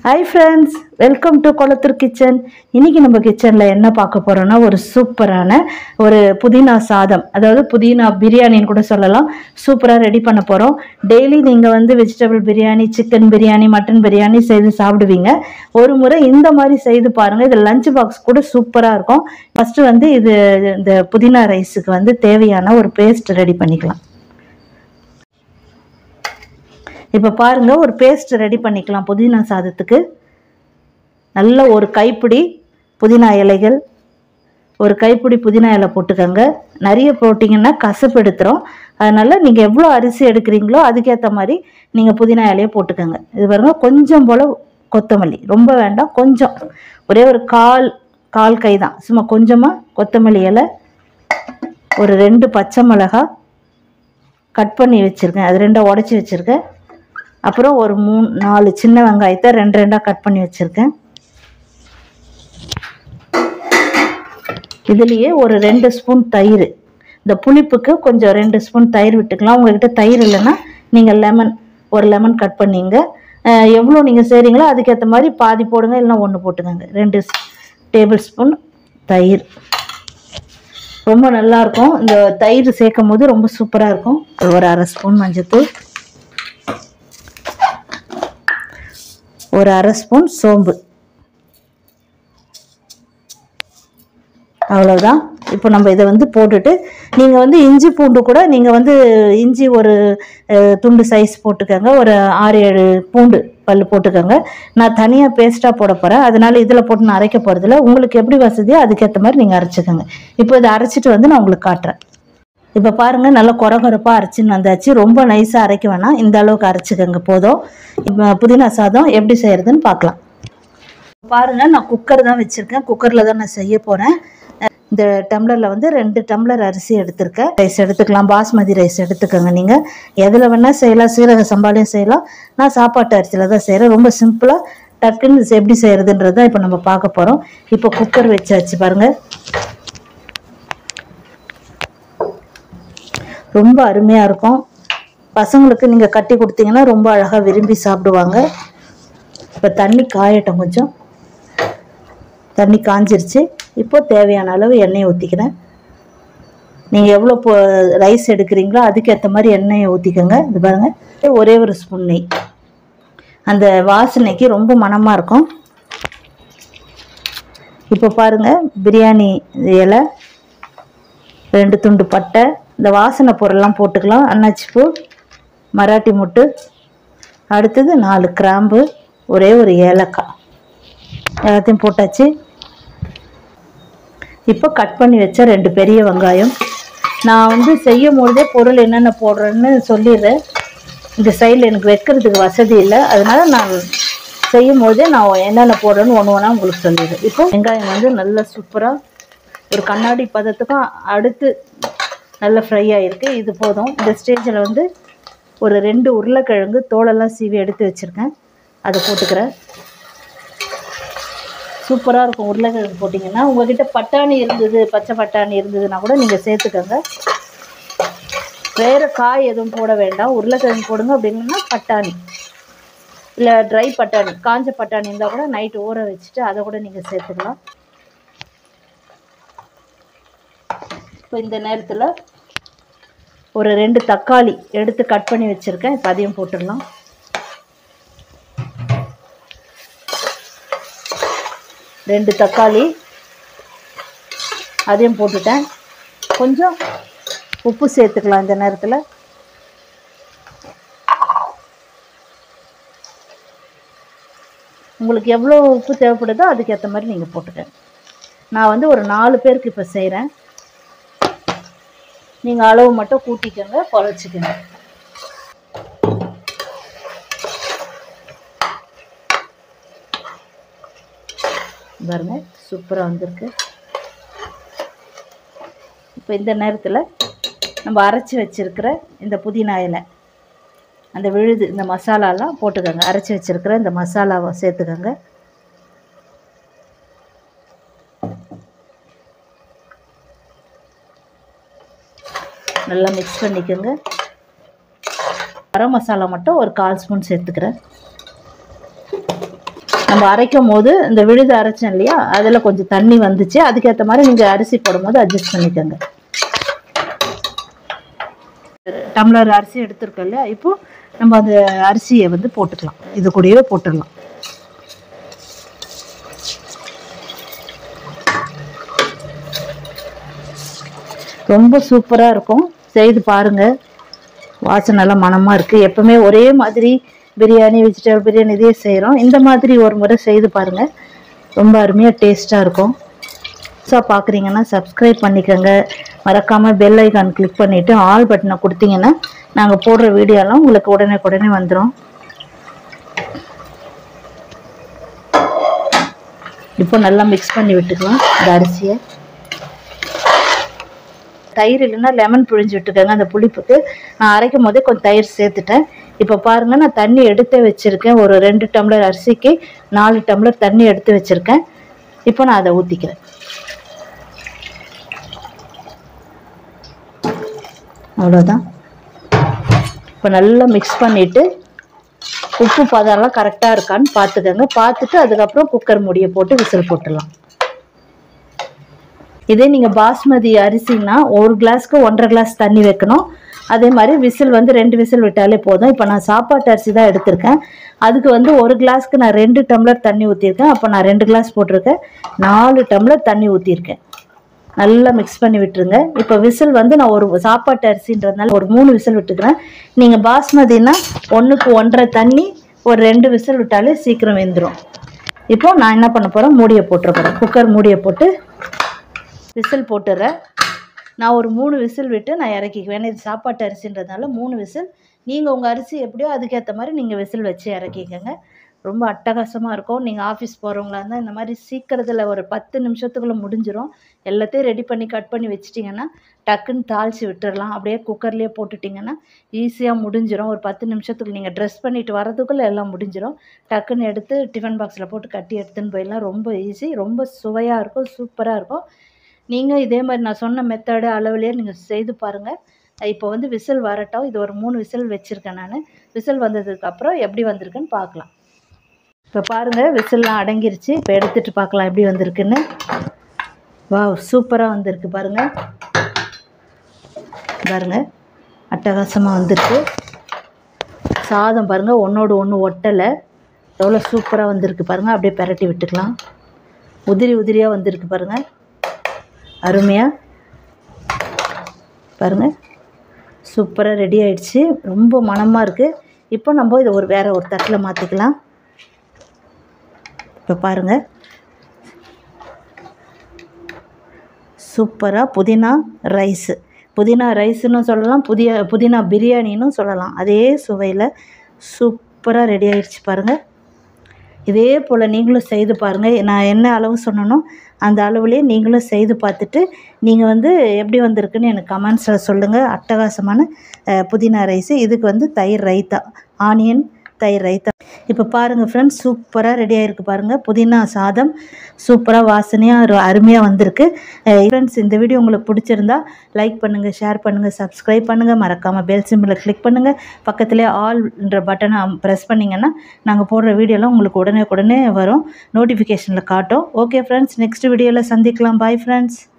hi friends welcome to Kolathur kitchen இன்னைக்கு நம்ம கிச்சனில் என்ன பார்க்க போகிறோம்னா ஒரு சூப்பரான ஒரு புதினா சாதம் அதாவது புதினா பிரியாணின்னு கூட சொல்லலாம் சூப்பராக ரெடி பண்ண போகிறோம் டெய்லி நீங்கள் வந்து vegetable biryani chicken biryani mutton biryani செய்து சாப்பிடுவீங்க ஒரு முறை இந்த மாதிரி செய்து பாருங்கள் இது லஞ்ச் பாக்ஸ் கூட சூப்பராக இருக்கும் ஃபஸ்ட்டு வந்து இது இந்த புதினா ரைஸுக்கு வந்து தேவையான ஒரு பேஸ்ட் ரெடி பண்ணிக்கலாம் இப்போ பாருங்க ஒரு பேஸ்ட் ரெடி பண்ணிக்கலாம் புதினா சாதத்துக்கு நல்ல ஒரு கைப்பிடி புதினா இலைகள் ஒரு கைப்பிடி புதினா இலை போட்டுக்கோங்க நிறைய போட்டிங்கன்னா கசப்பு எடுத்துரும் அதனால் நீங்கள் எவ்வளோ அரிசி எடுக்கிறீங்களோ அதுக்கேற்ற மாதிரி நீங்கள் புதினா இலையை போட்டுக்கோங்க இது பாருங்க கொஞ்சம் போல் கொத்தமல்லி ரொம்ப வேண்டாம் கொஞ்சம் ஒரே ஒரு கால் கால் கை தான் சும்மா கொஞ்சமாக கொத்தமல்லி இலை ஒரு ரெண்டு பச்சை மிளகாய் கட் பண்ணி வச்சுருக்கேன் அது ரெண்டாக உடச்சி வச்சுருக்கேன் அப்புறம் ஒரு மூணு நாலு சின்ன வெங்காயத்தை ரெண்டு ரெண்டாக கட் பண்ணி வச்சுருக்கேன் இதுலேயே ஒரு ரெண்டு ஸ்பூன் தயிர் இந்த புளிப்புக்கு கொஞ்சம் ரெண்டு ஸ்பூன் தயிர் விட்டுக்கலாம் உங்ககிட்ட தயிர் இல்லைன்னா நீங்கள் லெமன் ஒரு லெமன் கட் பண்ணிங்க அஹ் எவ்வளோ நீங்கள் செய்கிறீங்களோ அதுக்கேற்ற மாதிரி பாதி போடுங்க இல்லைன்னா ஒன்று போட்டுக்கோங்க ரெண்டு டேபிள் ஸ்பூன் தயிர் ரொம்ப நல்லாயிருக்கும் இந்த தயிர் சேர்க்கும் போது ரொம்ப சூப்பராக இருக்கும் ஒரு அரை ஸ்பூன் மஞ்சத்தூள் ஒரு அரை ஸ்பூன் சோம்பு அவ்வளோதான் இப்போ நம்ம இதை வந்து போட்டுட்டு நீங்கள் வந்து இஞ்சி பூண்டு கூட நீங்கள் வந்து இஞ்சி ஒரு அஹ், துண்டு சைஸ் போட்டுக்கோங்க ஒரு ஆறு ஏழு பூண்டு பல் போட்டுக்கோங்க நான் தனியாக பேஸ்ட்டாக போட போகிறேன் அதனால இதில் போட்டு நான் அரைக்க போகிறதில்ல உங்களுக்கு எப்படி வசதியோ அதுக்கேற்ற மாதிரி நீங்கள் அரைச்சிக்கோங்க இப்போ இதை அரைச்சிட்டு வந்து நான் உங்களுக்கு காட்டுறேன் இப்போ பாருங்கள் நல்லா குறை குறைப்பாக அரைச்சின்னு வந்தாச்சு ரொம்ப நைஸாக அரைக்க வேணாம் இந்த அளவுக்கு அரைச்சிக்கோங்க போதும் இப்போ புதினா சாதம் எப்படி செய்கிறதுன்னு பார்க்கலாம் பாருங்கள் நான் குக்கர் தான் வச்சுருக்கேன் குக்கரில் தான் நான் செய்ய போகிறேன் இந்த டம்ளரில் வந்து ரெண்டு டம்ளர் அரிசி எடுத்திருக்கேன் ரைஸ் எடுத்துக்கலாம் பாஸ்மதி ரைஸ் எடுத்துக்கோங்க நீங்கள் எதில் வேணால் செய்யலாம் சீரக சம்பாலையும் செய்யலாம் நான் சாப்பாட்டு அரிசியில் தான் செய்கிறேன் ரொம்ப சிம்பிளாக டக்குன்னு இது எப்படி செய்கிறதுன்றது தான் இப்போ நம்ம பார்க்க போகிறோம் இப்போ குக்கர் வச்சாச்சு பாருங்கள் ரொம்ப அருமையாக இருக்கும் பசங்களுக்கு நீங்கள் கட்டி கொடுத்தீங்கன்னா ரொம்ப அழகாக விரும்பி சாப்பிடுவாங்க இப்போ தண்ணி காயட்டும் கொஞ்சம் தண்ணி காஞ்சிருச்சு இப்போ தேவையான அளவு எண்ணெயை ஊற்றிக்கிறேன் நீங்கள் எவ்வளோ போ ரைஸ் எடுக்கிறீங்களோ அதுக்கேற்ற மாதிரி எண்ணெயை ஊற்றிக்கோங்க இது பாருங்கள் ஒரே ஒரு ஸ்பூன் நெய் அந்த வாசனைக்கு ரொம்ப மணமாக இருக்கும் இப்போ பாருங்கள் பிரியாணி இலை ரெண்டு துண்டு பட்டை இந்த வாசனை பொருள்லாம் போட்டுக்கலாம் அன்னாச்சிப்பூ மராட்டி முட்டு அடுத்தது நாலு கிராம்பு ஒரே ஒரு ஏலக்காய் எல்லாத்தையும் போட்டாச்சு இப்போ கட் பண்ணி வச்ச ரெண்டு பெரிய வெங்காயம் நான் வந்து செய்யும் பொழுதே பொருள் என்னென்ன போடுறேன்னு சொல்லிடுறேன் இந்த சைடில் எனக்கு வைக்கிறதுக்கு வசதி இல்லை அதனால நான் செய்யும் போதே நான் என்னென்ன போடுறேன்னு ஒன்று ஒன்றா உங்களுக்கு சொல்லிடுறேன் இப்போ வெங்காயம் வந்து நல்லா சூப்பராக ஒரு கண்ணாடி பதத்துக்கும் அடுத்து நல்ல ஃப்ரை ஆகிருக்கு இது போதும் இந்த ஸ்டேஜில் வந்து ஒரு ரெண்டு உருளைக்கிழங்கு தோலெல்லாம் சீவி எடுத்து வச்சுருக்கேன் அதை போட்டுக்கிறேன் சூப்பராக இருக்கும் உருளைக்கிழங்கு போட்டிங்கன்னா உங்ககிட்ட பட்டாணி இருந்தது பச்சை பட்டாணி இருந்ததுன்னா கூட நீங்கள் சேர்த்துக்கோங்க வேறு காய் எதுவும் போட வேண்டாம் உருளைக்கிழங்கு போடுங்க அப்படின்னா பட்டாணி இல்லை ட்ரை பட்டாணி காஞ்ச பட்டாணி இருந்தால் கூட நைட்டு ஊற வச்சுட்டு அதை கூட நீங்கள் சேர்த்துக்கலாம் இப்போ இந்த நேரத்தில் ஒரு ரெண்டு தக்காளி எடுத்து கட் பண்ணி வச்சுருக்கேன் இப்போ அதையும் போட்டுடலாம் ரெண்டு தக்காளி அதையும் போட்டுட்டேன் கொஞ்சம் உப்பு சேர்த்துக்கலாம் இந்த நேரத்தில் உங்களுக்கு எவ்வளோ உப்பு தேவைப்படுதோ அதுக்கேற்ற மாதிரி நீங்கள் போட்டுக்கங்க நான் வந்து ஒரு நாலு பேருக்கு இப்போ செய்கிறேன் நீங்கள் அளவு மட்டும் கூட்டிக்கோங்க குறைச்சிக்கோங்க பாருங்க சூப்பராக வந்திருக்கு இப்போ இந்த நேரத்தில் நம்ம அரைச்சி வச்சிருக்கிற இந்த புதினா இலை அந்த விழுது இந்த மசாலாலாம் போட்டுக்கோங்க அரைச்சி வச்சிருக்கிற இந்த மசாலாவை சேர்த்துக்கோங்க நல்லா மிக்ஸ் பண்ணிக்கோங்க கரம் மசாலா மட்டும் ஒரு கால் ஸ்பூன் சேர்த்துக்கிறேன் நம்ம அரைக்கும் போது இந்த விழுது அரைச்சோம் இல்லையா அதில் கொஞ்சம் தண்ணி வந்துச்சு அதுக்கேற்ற மாதிரி நீங்கள் அரிசி போடும்போது அட்ஜஸ்ட் பண்ணிக்கோங்க டம்ளர் அரிசி எடுத்திருக்கோம் இல்லையா இப்போ நம்ம அந்த அரிசியை வந்து போட்டுக்கலாம் இது கூடயே போட்டுடலாம் ரொம்ப சூப்பராக இருக்கும் செய்து பாருங்கள் வாசனை நல்லா மணமாக இருக்குது எப்பவுமே ஒரே மாதிரி பிரியாணி வெஜிடபிள் பிரியாணி இதே செய்கிறோம் இந்த மாதிரி ஒரு முறை செய்து பாருங்கள் ரொம்ப அருமையாக டேஸ்ட்டாக இருக்கும் ஸோ பார்க்குறீங்கன்னா சப்ஸ்கிரைப் பண்ணிக்கோங்க மறக்காமல் பெல் ஐகான் கிளிக் பண்ணிவிட்டு ஆல் பட்டனை கொடுத்தீங்கன்னா நாங்கள் போடுற வீடியோலாம் உங்களுக்கு உடனே உடனே வந்துடும் இப்போ நல்லா மிக்ஸ் பண்ணி விட்டுக்கலாம் இந்த அரிசியை தயிர் இல்லைன்னா லெமன் புழிஞ்சு விட்டுக்கோங்க அந்த புளிப்புக்கு நான் அரைக்கும் போதே கொஞ்சம் தயிர் சேர்த்துட்டேன் இப்போ பாருங்கள் நான் தண்ணி எடுத்து வச்சுருக்கேன் ஒரு ரெண்டு டம்ளர் அரிசிக்கு நாலு டம்ளர் தண்ணி எடுத்து வச்சுருக்கேன் இப்போ நான் அதை ஊற்றிக்கிறேன் அவ்வளோதான் இப்போ நல்லா மிக்ஸ் பண்ணிவிட்டு உப்பு பதம்லாம் கரெக்டாக இருக்கான்னு பார்த்துக்கோங்க பார்த்துட்டு அதுக்கப்புறம் குக்கர் மூடியை போட்டு விசில் போட்டுடலாம் இதே நீங்கள் பாஸ்மதி அரிசினா ஒரு கிளாஸ்க்கு ஒன்றரை கிளாஸ் தண்ணி வைக்கணும் அதே மாதிரி விசில் வந்து ரெண்டு விசில் விட்டாலே போதும் இப்போ நான் சாப்பாட்டு அரிசி தான் எடுத்திருக்கேன் அதுக்கு வந்து ஒரு கிளாஸ்க்கு நான் ரெண்டு டம்ளர் தண்ணி ஊற்றிருக்கேன் அப்போ நான் ரெண்டு கிளாஸ் போட்டிருக்கேன் நாலு டம்ளர் தண்ணி ஊற்றிருக்கேன் நல்லா மிக்ஸ் பண்ணி விட்டுருங்க இப்போ விசில் வந்து நான் ஒரு சாப்பாட்டு அரிசின்றதுனால ஒரு மூணு விசில் விட்டுக்கிறேன் நீங்கள் பாஸ்மதினா ஒன்றுக்கு ஒன்றரை தண்ணி ஒரு ரெண்டு விசில் விட்டாலே சீக்கிரம் வெந்துடும் இப்போ நான் என்ன பண்ண போகிறேன் மூடியை போட்டுற போகிறேன் குக்கர் மூடியை போட்டு விசில் போட்டுறேன் நான் ஒரு மூணு விசில் விட்டு நான் இறக்கிக்குவேன் ஏன்னா இது சாப்பாட்டு அரிசின்றதுனால மூணு விசில் நீங்கள் உங்கள் அரிசி எப்படியோ அதுக்கேற்ற மாதிரி நீங்கள் விசில் வச்சு இறக்கிக்கங்க ரொம்ப அட்டகாசமாக இருக்கும் நீங்கள் ஆஃபீஸ் போகிறவங்களா இருந்தால் இந்த மாதிரி சீக்கிரத்தில் ஒரு பத்து நிமிஷத்துக்குள்ளே முடிஞ்சிடும் எல்லாத்தையும் ரெடி பண்ணி கட் பண்ணி வச்சிட்டிங்கன்னா டக்குன்னு தாளித்து விட்டுறலாம் அப்படியே குக்கர்லேயே போட்டுட்டிங்கன்னா ஈஸியாக முடிஞ்சிடும் ஒரு பத்து நிமிஷத்துக்கு நீங்கள் ட்ரெஸ் பண்ணிட்டு வரதுக்குள்ளே எல்லாம் முடிஞ்சிடும் டக்குன்னு எடுத்து டிஃபன் பாக்ஸில் போட்டு கட்டி எடுத்துன்னு போயிடலாம் ரொம்ப ஈஸி ரொம்ப சுவையாக இருக்கும் சூப்பராக இருக்கும் நீங்கள் இதே மாதிரி நான் சொன்ன மெத்தடு அளவுலேயே நீங்கள் செய்து பாருங்கள் இப்போ வந்து விசில் வரட்டும் இது ஒரு மூணு விசில் வச்சுருக்கேன் நான் விசில் வந்ததுக்கப்புறம் எப்படி வந்திருக்குன்னு பார்க்கலாம் இப்போ பாருங்கள் விசில்லாம் அடங்கிருச்சு இப்போ எடுத்துகிட்டு பார்க்கலாம் எப்படி வந்திருக்குன்னு வா சூப்பராக வந்திருக்கு பாருங்கள் பாருங்கள் அட்டகாசமாக வந்திருக்கு சாதம் பாருங்கள் ஒன்றோடு ஒன்று ஒட்டலை எவ்வளோ சூப்பராக வந்திருக்கு பாருங்கள் அப்படியே பெரட்டி விட்டுக்கலாம் உதிரி உதிரியாக வந்திருக்கு பாருங்கள் அருமையாக பாருங்கள் சூப்பராக ரெடி ஆயிடுச்சு ரொம்ப மணமாக இருக்குது இப்போ நம்ம இதை ஒரு வேறு ஒரு தட்டில் மாற்றிக்கலாம் இப்போ பாருங்கள் சூப்பராக புதினா ரைஸு புதினா ரைஸுன்னு சொல்லலாம் புதிய புதினா பிரியாணின்னு சொல்லலாம் அதே சுவையில் சூப்பராக ரெடி ஆயிடுச்சு பாருங்கள் இதே போல் நீங்களும் செய்து பாருங்கள் நான் என்ன அளவு சொன்னனோ அந்த அளவுலேயே நீங்களும் செய்து பார்த்துட்டு நீங்கள் வந்து எப்படி வந்திருக்குன்னு எனக்கு கமெண்ட்ஸில் சொல்லுங்கள் அட்டகாசமான அஹ், புதினா ரைஸு இதுக்கு வந்து தயிர் ரைத்தா ஆனியன் தயிர் ரைத்தா இப்போ பாருங்கள் ஃப்ரெண்ட்ஸ் சூப்பராக ரெடி ஆகிருக்கு பாருங்கள் புதினா சாதம் சூப்பராக வாசனையாக அருமையாக வந்திருக்கு ஃப்ரெண்ட்ஸ் இந்த வீடியோ உங்களுக்கு பிடிச்சிருந்தா லைக் பண்ணுங்கள் ஷேர் பண்ணுங்கள் சப்ஸ்கிரைப் பண்ணுங்கள் மறக்காமல் பெல் சிம்பிளை கிளிக் பண்ணுங்கள் பக்கத்துலேயே ஆல்ன்ற பட்டனை ப்ரெஸ் பண்ணிங்கன்னா நாங்கள் போடுற வீடியோலாம் உங்களுக்கு உடனே உடனே வரும் நோட்டிஃபிகேஷனில் காட்டும் ஓகே ஃப்ரெண்ட்ஸ் நெக்ஸ்ட் வீடியோவில் சந்திக்கலாம் பாய் ஃப்ரெண்ட்ஸ்